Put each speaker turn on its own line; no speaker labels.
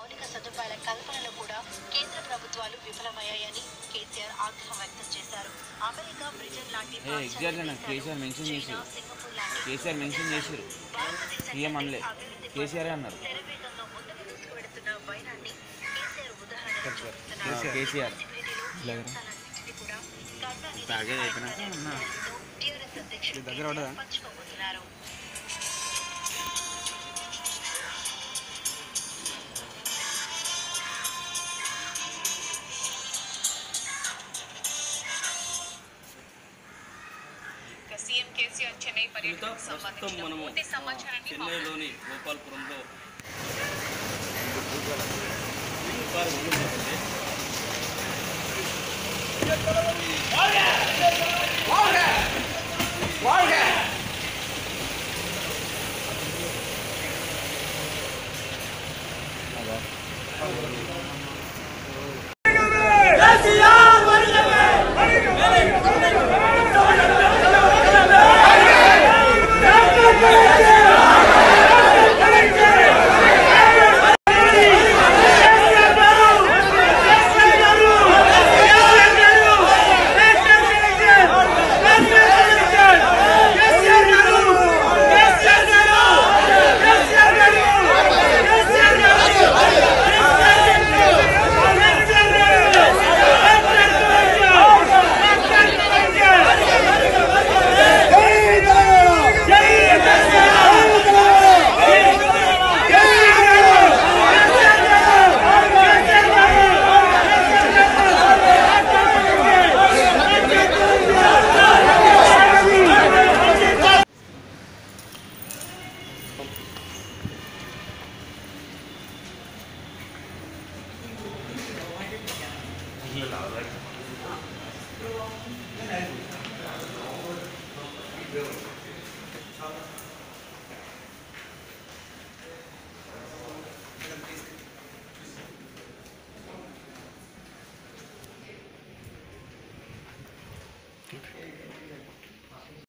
మౌలిక సదుపాయాల కల్పనలో కూడా కేంద్ర ప్రభుత్వాలు విఫలమయ్యాయని కేసీఆర్ ఆగ్రహం వ్యక్తం చేశారు అమెరికా బ్రిటన్ లాంటి
ఏ, exactly నాకు కేసీఆర్ mention చేశారు. కేసీఆర్ mention చేశారు. సీఎం అనలే. కేసీఆర్ అన్నారు.
శరవేగంగా ముందుకు దూసుకువెడుతున్న వైనాన్ని కేసీఆర్ ఉదాహరణగా చూపిస్తున్నారు.
కేసీఆర్
సిబిఐటిలో ఈ అంశాలన్నింటినీ కూడా కరుణానిధి
తాగేది అయిపోయినాక
అనే
ఉన్నా.
అభిప్రాయంతో టీఆర్ఎస్ అధ్యక్షుడు
ఇది దగ్గర పడదా?
కేసీఆర్ పంచుకోబోతున్నారు
ఇక సీఎం కేసీఆర్ చెన్నై
సునీత
పర్యటనకు
ప్రస్తుతం
సంబంధించిన
మనము
పూర్తి సమాచారాన్ని మా
చెన్నైలోని గోపాల్పురంలో కారు ఉంటుందండి.
Thank